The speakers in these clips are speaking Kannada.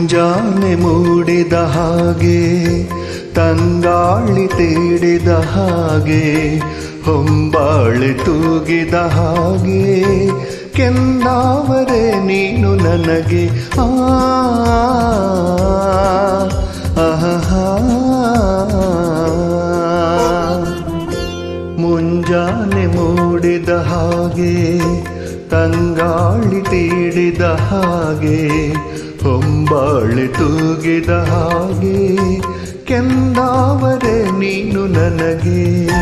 ಮುಂಜಾನೆ ಮೂಡಿದ ಹಾಗೆ ತಂಗಾಳಿ ತೀಡಿದ ಹಾಗೆ ಹೊಂಬಾಳೆ ತೂಗಿದ ಹಾಗೆ ಕೆಂದಾವರೆ ನೀನು ನನಗೆ ಆ ಆಹಾ ಮುಂಜಾನೆ ಮೂಡಿದ ಹಾಗೆ ತಂಗಾಳಿ ತೀಡಿದ ಹಾಗೆ ಹೊಂಬಾಳೆ ತೂಗಿದ ಹಾಗೆ ಕೆಂದಾವರೆ ನೀನು ನನಗೆ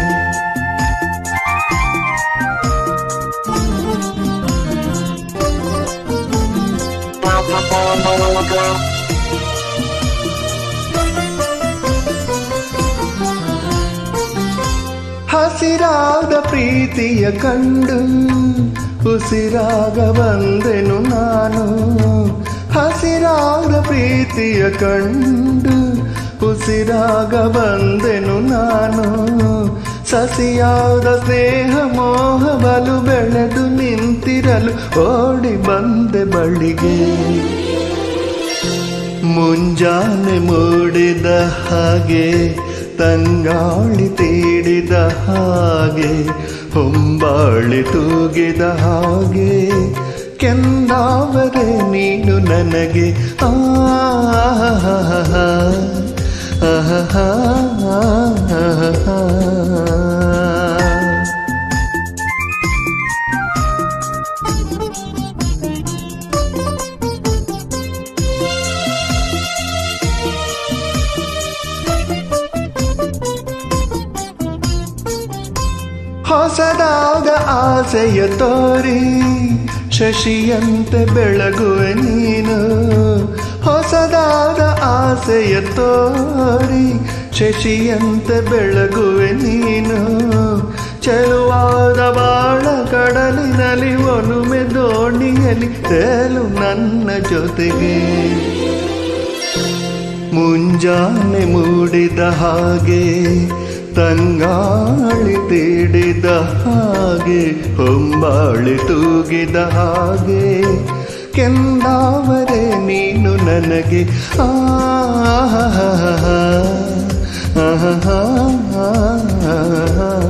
ಹಸಿರಾದ ಪ್ರೀತಿಯ ಕಂಡು ಉಸಿರಾಗ ಬಂದೆನು ನಾನು ಹಸಿರಾದ ಪ್ರೀತಿಯ ಕಂಡು ಉಸಿರಾಗ ಬಂದೆನು ನಾನು ಸಸಿಯಾದ ಸ್ನೇಹ ಮೋಹ ಬಲು ಬೆಳೆದು ನಿಂತಿರಲು ಓಡಿ ಬಂದೆ ಬಳಿಗೆ ಮುಂಜಾನೆ ಮೂಡಿದ ಹಾಗೆ ತಂಗಾಳಿ ತೀಡಿದ ಹಾಗೆ ಹೊಂಬಾಳಿ ತೂಗಿದ ಹಾಗೆ ಕೆಂದಾವರೆ ನೀನು ನನಗೆ ಆಹಾ ಆಹಾ ಹೊಸದಾದ ಆಸೆಯ ತೋರಿ ಶಶಿಯಂತೆ ಬೆಳಗುವೆ ನೀನು ಹೊಸದಾದ ಆಸೆಯ ತೋರಿ ಶಶಿಯಂತೆ ಬೆಳಗುವೆ ನೀನು ಚೆಲುವಾದ ಬಾಳ ಕಡಲಿನಲ್ಲಿ ಒಲುಮೆ ದೋಣಿಯಲ್ಲಿ ತೇಲು ನನ್ನ ಜೊತೆಗೆ ಮುಂಜಾನೆ ಮೂಡಿದ ಹಾಗೆ ತಂಗಾಳಿ ತೀಡಿದ ಹಾಗೆ ಹೊಂಬಾಳಿ ತೂಗಿದ ಹಾಗೆ ಕೆಂದಾವರೆ ನೀನು ನನಗೆ ಆಹಾ ಆಹಾ ಆಹಾ